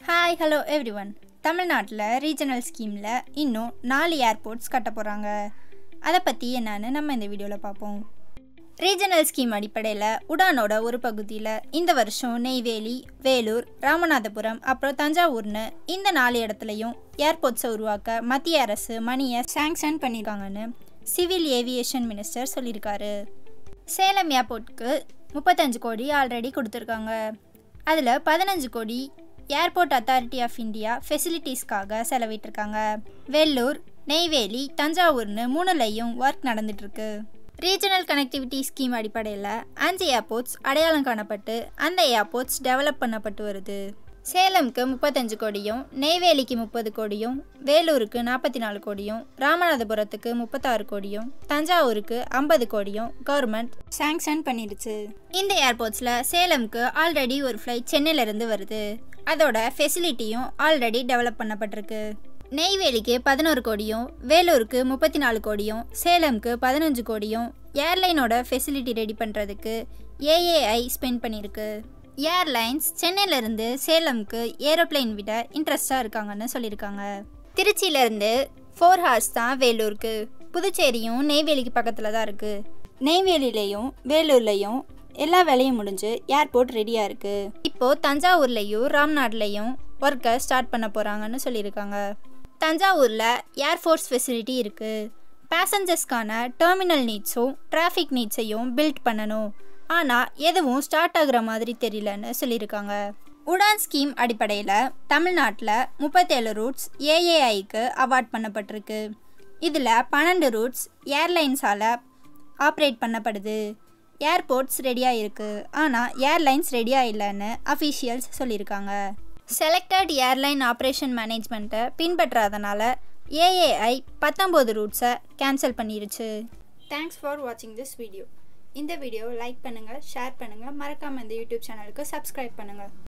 hi hello everyone தமிழ்நாட்டில் regional ஸ்கீமில் இன்னும் நாலு ஏர்போர்ட்ஸ் கட்ட போகிறாங்க அதை பற்றி என்னன்னு நம்ம இந்த வீடியோவில் பார்ப்போம் ரீஜனல் ஸ்கீம் அடிப்படையில் உடானோட ஒரு பகுதியில் இந்த வருஷம் நெய்வேலி வேலூர் ராமநாதபுரம் அப்புறம் தஞ்சாவூர்னு இந்த நாலு இடத்துலையும் ஏர்போர்ட்ஸை உருவாக்க மத்திய அரசு மணியை சாங்ஷன் பண்ணியிருக்காங்கன்னு சிவில் ஏவியேஷன் மினிஸ்டர் சொல்லியிருக்காரு சேலம் ஏர்போர்ட்க்கு முப்பத்தஞ்சு கோடி ஆல்ரெடி கொடுத்துருக்காங்க அதில் பதினஞ்சு கோடி ஏர்போர்ட் அத்தாரிட்டி ஆஃப் இந்தியா ஃபெசிலிட்டிஸ்க்காக செலவிட்டிருக்காங்க வெள்ளூர் நெய்வேலி தஞ்சாவூர்னு மூணுலையும் ஒர்க் நடந்துட்டுருக்கு ரீஜனல் கனெக்டிவிட்டி ஸ்கீம் அடிப்படையில் அஞ்சு ஏர்போர்ட்ஸ் அடையாளம் காணப்பட்டு அந்த ஏர்போர்ட்ஸ் டெவலப் பண்ணப்பட்டு வருது சேலம்க்கு முப்பத்தஞ்சு கோடியும் நெய்வேலிக்கு முப்பது கோடியும் வேலூருக்கு நாற்பத்தி நாலு கோடியும் ராமநாதபுரத்துக்கு முப்பத்தாறு கோடியும் தஞ்சாவூருக்கு ஐம்பது கோடியும் கவர்மெண்ட் சாங்ஷன் பண்ணிடுச்சு இந்த ஏர்போர்ட்ஸில் சேலம்க்கு ஆல்ரெடி ஒரு ஃப்ளைட் சென்னையிலேருந்து வருது அதோட ஃபெசிலிட்டியும் ஆல்ரெடி டெவலப் பண்ணப்பட்டிருக்கு நெய்வேலிக்கு பதினோரு கோடியும் வேலூருக்கு முப்பத்தி நாலு கோடியும் சேலம்க்கு பதினஞ்சு கோடியும் ஏர்லைனோட ஃபெசிலிட்டி ரெடி பண்ணுறதுக்கு ஏஏஐ ஸ்பெண்ட் பண்ணியிருக்கு ஏர்லைன்ஸ் சென்னையிலேருந்து சேலம்க்கு ஏரோப்ளேன் விட இன்ட்ரெஸ்டாக இருக்காங்கன்னு சொல்லியிருக்காங்க திருச்சியிலேருந்து ஃபோர் ஹார்ஸ் தான் வேலூருக்கு புதுச்சேரியும் நெய்வேலிக்கு பக்கத்தில் தான் இருக்குது நெய்வேலியிலையும் வேலூர்லேயும் எல்லா வேலையும் முடிஞ்சு ஏர்போர்ட் ரெடியாக இருக்குது இப்போது தஞ்சாவூர்லேயும் ராம்நாட்லேயும் ஒர்க்கை ஸ்டார்ட் பண்ண போகிறாங்கன்னு சொல்லியிருக்காங்க தஞ்சாவூரில் ஏர்ஃபோர்ஸ் ஃபெசிலிட்டி இருக்குது பேசஞ்சர்ஸ்க்கான டெர்மினல் நீட்ஸும் டிராஃபிக் நீட்ஸையும் பில்ட் பண்ணணும் ஆனால் எதுவும் ஸ்டார்ட் ஆகுற மாதிரி தெரியலன்னு சொல்லியிருக்காங்க உடான் ஸ்கீம் அடிப்படையில் தமிழ்நாட்டில் முப்பத்தேழு ரூட்ஸ் ஏஏஐக்கு அவார்ட் பண்ணப்பட்டிருக்கு இதில் பன்னெண்டு ரூட்ஸ் ஏர்லைன்ஸால் ஆப்ரேட் பண்ணப்படுது ஏர்போர்ட்ஸ் ரெடியாக இருக்குது ஆனால் ஏர்லைன்ஸ் ரெடியாக இல்லைன்னு அஃபீஷியல்ஸ் சொல்லியிருக்காங்க செலக்டட் ஏர்லைன் ஆப்ரேஷன் மேனேஜ்மெண்ட்டை பின்பற்றாதனால ஏஏஐ பத்தொம்போது ரூட்ஸை கேன்சல் பண்ணிருச்சு தேங்க்ஸ் ஃபார் வாட்சிங் திஸ் வீடியோ இந்த வீடியோ லைக் பண்ணுங்கள் ஷேர் பண்ணுங்கள் மறக்காமல் இந்த யூடியூப் சேனலுக்கு சப்ஸ்கிரைப் பண்ணுங்கள்